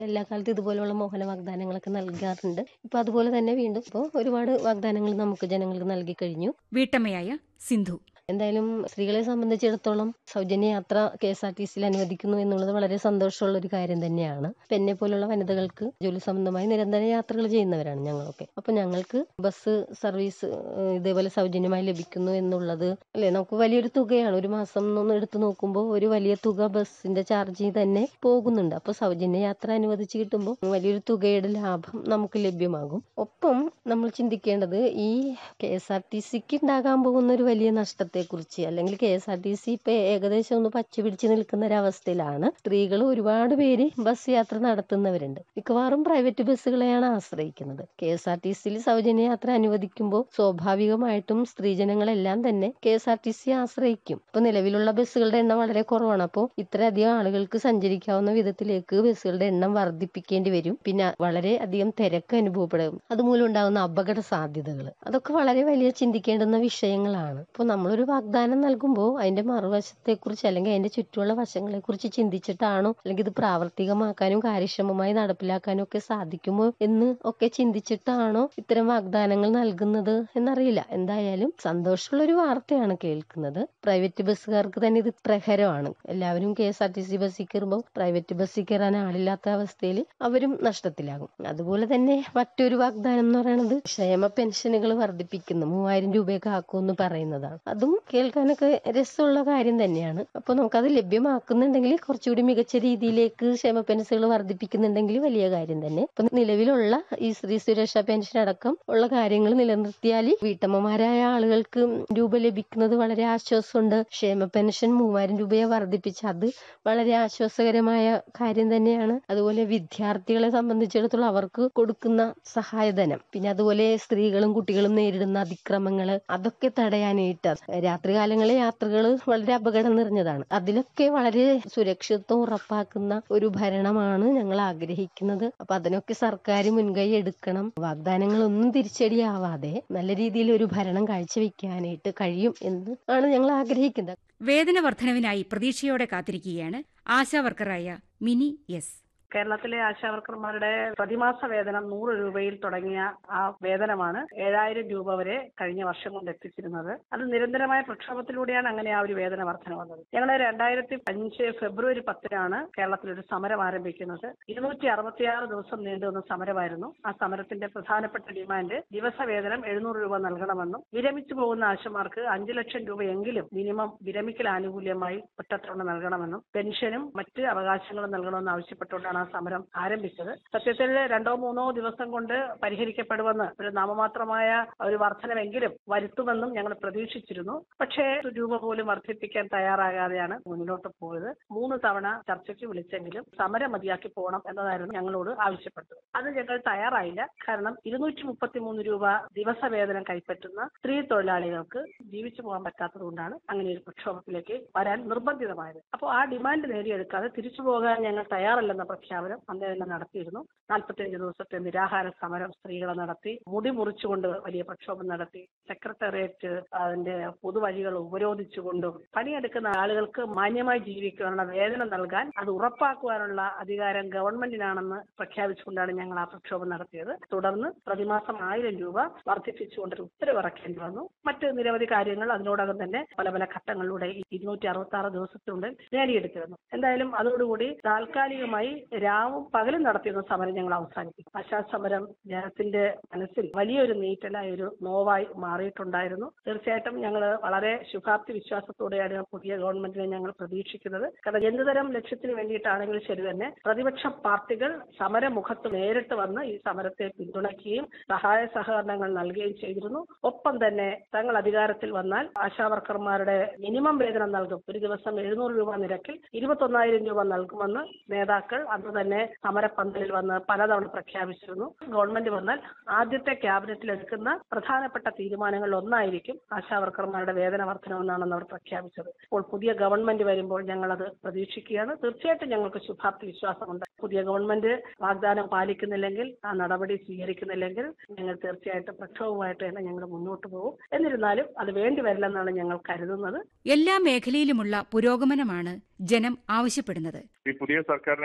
എല്ലാ കാലത്തും ഇതുപോലുള്ള മോഹന വാഗ്ദാനങ്ങളൊക്കെ നൽകാറുണ്ട് ഇപ്പൊ അതുപോലെ തന്നെ വീണ്ടും ഇപ്പോൾ ഒരുപാട് വാഗ്ദാനങ്ങൾ നമുക്ക് ജനങ്ങൾക്ക് നൽകി കഴിഞ്ഞു വീട്ടമ്മയായ സിന്ധു എന്തായാലും സ്ത്രീകളെ സംബന്ധിച്ചിടത്തോളം സൗജന്യ യാത്ര കെ എസ് ആർ ടി സിയിൽ അനുവദിക്കുന്നു എന്നുള്ളത് വളരെ സന്തോഷമുള്ള ഒരു കാര്യം തന്നെയാണ് ഇപ്പൊ എന്നെ പോലുള്ള വനിതകൾക്ക് ജോലി സംബന്ധമായി നിരന്തര യാത്രകൾ ചെയ്യുന്നവരാണ് ഞങ്ങളൊക്കെ അപ്പൊ ഞങ്ങൾക്ക് ബസ് സർവീസ് ഏഹ്, ഇതേപോലെ സൗജന്യമായി ലഭിക്കുന്നു എന്നുള്ളത് അല്ലെ നമുക്ക് വലിയൊരു തുകയാണ് ഒരു മാസം ഒന്ന് എടുത്തു നോക്കുമ്പോൾ ഒരു വലിയ തുക ബസ്സിന്റെ ചാർജ് തന്നെ പോകുന്നുണ്ട് അപ്പൊ സൗജന്യ യാത്ര അനുവദിച്ച് കിട്ടുമ്പോൾ വലിയൊരു തുകയുടെ ലാഭം നമുക്ക് ലഭ്യമാകും ഒപ്പം നമ്മൾ ചിന്തിക്കേണ്ടത് ഈ കെ എസ് ആർ ടി സിക്ക് ഉണ്ടാകാൻ പോകുന്ന ഒരു വലിയ നഷ്ടത്തെക്കുറിച്ച് അല്ലെങ്കിൽ K S R T C ഇപ്പൊ ഏകദേശം ഒന്ന് പച്ച പിടിച്ച് നിൽക്കുന്ന ഒരവസ്ഥയിലാണ് സ്ത്രീകൾ ഒരുപാട് പേര് ബസ് യാത്ര നടത്തുന്നവരുണ്ട് മിക്കവാറും പ്രൈവറ്റ് ബസ്സുകളെയാണ് ആശ്രയിക്കുന്നത് കെ എസ് ആർ ടി സിയിൽ സൗജന്യ യാത്ര അനുവദിക്കുമ്പോൾ സ്വാഭാവികമായിട്ടും സ്ത്രീജനങ്ങളെല്ലാം തന്നെ K S R T C ആശ്രയിക്കും ഇപ്പൊ നിലവിലുള്ള ബസ്സുകളുടെ എണ്ണം വളരെ കുറവാണ് അപ്പോൾ ഇത്രയധികം ആളുകൾക്ക് സഞ്ചരിക്കാവുന്ന വിധത്തിലേക്ക് ബസ്സുകളുടെ എണ്ണം വർദ്ധിപ്പിക്കേണ്ടി വരും പിന്നെ വളരെ അധികം തിരക്ക് അനുഭവപ്പെടും അതുമൂലം ഉണ്ടാകുന്ന അപകട സാധ്യതകൾ അതൊക്കെ വളരെ വലിയ ചിന്തിക്കേണ്ടുന്ന വിഷയങ്ങളാണ് അപ്പോൾ നമ്മളൊരു വാഗ്ദാനം നൽകുമ്പോൾ അതിന്റെ മറുവശത്തെക്കുറിച്ച് അല്ലെങ്കിൽ അതിന്റെ ചുറ്റുമുള്ള വശങ്ങളെ കുറിച്ച് ചിന്തിച്ചിട്ടാണോ അല്ലെങ്കിൽ ഇത് പ്രാവർത്തികമാക്കാനും കാര്യക്ഷമമായി നടപ്പിലാക്കാനും ഒക്കെ സാധിക്കുമോ എന്ന് ഒക്കെ ചിന്തിച്ചിട്ടാണോ ഇത്തരം വാഗ്ദാനങ്ങൾ നൽകുന്നത് എന്നറിയില്ല എന്തായാലും സന്തോഷമുള്ള ഒരു വാർത്തയാണ് കേൾക്കുന്നത് പ്രൈവറ്റ് ബസ്സുകാർക്ക് തന്നെ ഇത് പ്രഹരമാണ് എല്ലാവരും K S R T C ബസ്സിൽ കയറുമ്പോൾ പ്രൈവറ്റ് ബസ്സിൽ കയറാൻ ആളില്ലാത്ത അവസ്ഥയിൽ അവരും നഷ്ടത്തിലാകും അതുപോലെ തന്നെ മറ്റൊരു വാഗ്ദാനം എന്ന് പറയുന്നത് ക്ഷേമ പെൻഷനുകൾ വർദ്ധിപ്പിക്കുന്നു മൂവായിരം രൂപയൊക്കെ ആക്കുമെന്ന് പറയുന്നതാണ് അതും കേൾക്കാനൊക്കെ രസമുള്ള കാര്യം തന്നെയാണ് അപ്പോൾ നമുക്കത് ലഭ്യമാക്കുന്നുണ്ടെങ്കിൽ കുറച്ചുകൂടി മികച്ച രീതിയിലേക്ക് ക്ഷേമ പെൻഷനുകൾ വർദ്ധിപ്പിക്കുന്നുണ്ടെങ്കിൽ വലിയ കാര്യം തന്നെ ഇപ്പൊ നിലവിലുള്ള ഈ സ്ത്രീ സുരക്ഷാ പെൻഷൻ അടക്കം ഉള്ള കാര്യങ്ങൾ നിലനിർത്തിയാൽ വീട്ടമ്മമാരായ ആളുകൾക്ക് രൂപ ലഭിക്കുന്നത് വളരെ ആശ്വാസമുണ്ട് ക്ഷേമ പെൻഷൻ മൂവായിരം രൂപയെ വർദ്ധിപ്പിച്ച് അത് വളരെ ആശ്വാസകരമായ കാര്യം തന്നെയാണ് അതുപോലെ വിദ്യാർത്ഥികളെ സംബന്ധിച്ചിടത്തോളം അവർക്ക് കൊടുക്കുന്ന സഹായധനം പിന്നെ അതുപോലെ സ്ത്രീകളും കുട്ടികളും നേരിടുന്ന അതിക്രമങ്ങൾ അതൊക്കെ തടയാനായിട്ട് രാത്രികാലങ്ങളിലെ യാത്രകൾ വളരെ അപകടം നിറഞ്ഞതാണ് അതിലൊക്കെ വളരെ സുരക്ഷിതത്വം ഉറപ്പാക്കുന്ന ഒരു ഭരണമാണ് ഞങ്ങൾ ആഗ്രഹിക്കുന്നത് അപ്പൊ അതിനൊക്കെ സർക്കാർ മുൻകൈ എടുക്കണം വാഗ്ദാനങ്ങളൊന്നും തിരിച്ചടിയാവാതെ നല്ല രീതിയിൽ ഒരു ഭരണം കാഴ്ചവെക്കാനായിട്ട് കഴിയും എന്ന് ആണ് ഞങ്ങൾ ആഗ്രഹിക്കുന്നത് വേതന വർധനവിനായി പ്രതീക്ഷയോടെ കാത്തിരിക്കുകയാണ് ആശാവർക്കറായ മിനി എസ് കേരളത്തിലെ ആശാവർക്കർമാരുടെ പ്രതിമാസ വേതനം നൂറ് രൂപയിൽ തുടങ്ങിയ ആ വേതനമാണ് ഏഴായിരം രൂപ വരെ കഴിഞ്ഞ വർഷം കൊണ്ട് എത്തിച്ചിരുന്നത് അത് നിരന്തരമായ പ്രക്ഷോഭത്തിലൂടെയാണ് അങ്ങനെ ആ ഒരു വേതന വർധന വന്നത് ഞങ്ങൾ രണ്ടായിരത്തി അഞ്ച് ഫെബ്രുവരി പത്തിനാണ് കേരളത്തിൽ ഒരു സമരം ആരംഭിക്കുന്നത് ഇരുന്നൂറ്റി അറുപത്തിയാറ് ദിവസം നീണ്ടുവന്ന സമരമായിരുന്നു ആ സമരത്തിന്റെ പ്രധാനപ്പെട്ട ഡിമാൻഡ് ദിവസവേതനം എഴുന്നൂറ് രൂപ നൽകണമെന്നും വിരമിച്ചു പോകുന്ന ആശമാർക്ക് അഞ്ചു ലക്ഷം രൂപയെങ്കിലും മിനിമം വിരമിക്കൽ ആനുകൂല്യമായി ഒറ്റത്തവണ നൽകണമെന്നും പെൻഷനും മറ്റ് അവകാശങ്ങളും നൽകണമെന്ന് ആവശ്യപ്പെട്ടുകൊണ്ടാണ് ആ സമരം ആരംഭിച്ചത് സത്യത്തിൽ രണ്ടോ മൂന്നോ ദിവസം കൊണ്ട് പരിഹരിക്കപ്പെടുമെന്ന് ഒരു നാമമാത്രമായ ഒരു വർധനമെങ്കിലും വരുത്തുമെന്നും ഞങ്ങൾ പ്രതീക്ഷിച്ചിരുന്നു പക്ഷേ ഒരു രൂപ പോലും വർദ്ധിപ്പിക്കാൻ തയ്യാറാകാതെയാണ് മുന്നോട്ട് പോയത് മൂന്ന് തവണ ചർച്ചയ്ക്ക് വിളിച്ചെങ്കിലും സമരം മതിയാക്കി പോകണം എന്നതായിരുന്നു ഞങ്ങളോട് ആവശ്യപ്പെട്ടത് അത് ഞങ്ങൾ തയ്യാറായില്ല കാരണം ഇരുന്നൂറ്റി മുപ്പത്തി മൂന്ന് രൂപ ദിവസവേതനം കൈപ്പറ്റുന്ന സ്ത്രീ തൊഴിലാളികൾക്ക് ജീവിച്ചു പോകാൻ പറ്റാത്തത് കൊണ്ടാണ് അങ്ങനെ ഒരു പ്രക്ഷോഭത്തിലേക്ക് വരാൻ നിർബന്ധിതമായത് അപ്പോൾ ആ ഡിമാൻഡ് നേടിയെടുക്കാതെ തിരിച്ചു പോകാൻ ഞങ്ങൾ തയ്യാറല്ലെന്ന പ്രഖ്യാപനം അന്ന് തന്നെ നടത്തിയിരുന്നു നാൽപ്പത്തിയഞ്ച് ദിവസത്തെ നിരാഹാര സമരം സ്ത്രീകളെ നടത്തി മുടി മുറിച്ചുകൊണ്ട് വലിയ പ്രക്ഷോഭം നടത്തി സെക്രട്ടേറിയറ്റ് അതിന്റെ പൊതുവഴികൾ ഉപരോധിച്ചുകൊണ്ടും പണിയെടുക്കുന്ന ആളുകൾക്ക് മാന്യമായി ജീവിക്കാനുള്ള വേതനം നൽകാൻ അത് ഉറപ്പാക്കുവാനുള്ള അധികാരം ഗവൺമെന്റിനാണെന്ന് പ്രഖ്യാപിച്ചുകൊണ്ടാണ് ഞങ്ങൾ ആ പ്രക്ഷോഭം നടത്തിയത് തുടർന്ന് പ്രതിമാസം ആയിരം രൂപ വർദ്ധിപ്പിച്ചുകൊണ്ടൊരു ഉത്തരവ് ഇറക്കേണ്ടി വന്നു മറ്റ് നിരവധി കാര്യങ്ങൾ അതിനോടകം തന്നെ പല പല ഘട്ടങ്ങളിലൂടെ ഈ ഇരുന്നൂറ്റി അറുപത്തി ആറ് ദിവസത്തിനുള്ളിൽ നേടിയെടുത്തിരുന്നു എന്തായാലും അതോടുകൂടി താൽക്കാലികമായി രാവും പകലും നടത്തിയിരുന്ന സമരം ഞങ്ങൾ അവസാനിപ്പിക്കും ആശാ സമരം ജനത്തിന്റെ മനസ്സിൽ വലിയൊരു നീറ്റലായ ഒരു നോവായി മാറിയിട്ടുണ്ടായിരുന്നു തീർച്ചയായിട്ടും ഞങ്ങൾ വളരെ ശുഭാപ്തി വിശ്വാസത്തോടെയാണ് പുതിയ ഗവൺമെന്റിനെ ഞങ്ങൾ പ്രതീക്ഷിക്കുന്നത് കാരണം എന്തുതരം ലക്ഷ്യത്തിന് വേണ്ടിയിട്ടാണെങ്കിലും ശരി തന്നെ പ്രതിപക്ഷ പാർട്ടികൾ സമരമുഖത്ത് നേരിട്ട് വന്ന് ഈ സമരത്തെ പിന്തുണയ്ക്കുകയും സഹായ സഹകരണങ്ങൾ നൽകുകയും ചെയ്തിരുന്നു ഒപ്പം തന്നെ തങ്ങൾ അധികാരത്തിൽ വന്നാൽ ആശാവർക്കർമാരുടെ മിനിമം വേതനം നൽകും ഒരു ദിവസം എഴുന്നൂറ് രൂപ നിരക്കിൽ ഇരുപത്തൊന്നായിരം രൂപ നൽകുമെന്ന് നേതാക്കൾ അന്ന് തന്നെ സമരപ്പന്തലിൽ വന്ന് പലതവണ പ്രഖ്യാപിച്ചിരുന്നു ഗവൺമെന്റ് വന്നാൽ ആദ്യത്തെ ക്യാബിനറ്റിൽ എടുക്കുന്ന പ്രധാനപ്പെട്ട തീരുമാനങ്ങളിൽ ഒന്നായിരിക്കും ആശാവർക്കർമാരുടെ വേതന വർധനമെന്നാണെന്ന് അവർ പ്രഖ്യാപിച്ചത് അപ്പോൾ പുതിയ ഗവൺമെന്റ് വരുമ്പോൾ ഞങ്ങളത് പ്രതീക്ഷിക്കുകയാണ് തീർച്ചയായിട്ടും ഞങ്ങൾക്ക് ശുഭാപ്തി വിശ്വാസമുണ്ട് പുതിയ ഗവൺമെന്റ് വാഗ്ദാനം പാലിക്കുന്നില്ലെങ്കിൽ ആ നടപടി സ്വീകരിക്കുന്നില്ലെങ്കിൽ ഞങ്ങൾ തീർച്ചയായിട്ടും പ്രക്ഷോഭമായിട്ട് തന്നെ ഞങ്ങൾ മുന്നോട്ട് പോകും എന്നിരുന്നാലും അത് വേണ്ടി വരില്ലെന്നാണ് ഞങ്ങൾ കരുതുന്നത് എല്ലാ മേഖലയിലുമുള്ള പുരോഗമനമാണ് ജനം ആവശ്യപ്പെടുന്നത് ഈ പുതിയ സർക്കാരിനെ കുറിച്ചുള്ള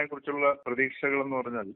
ഇനിയുള്ള പ്രതീക്ഷകൾ എന്ന് പറഞ്ഞാൽ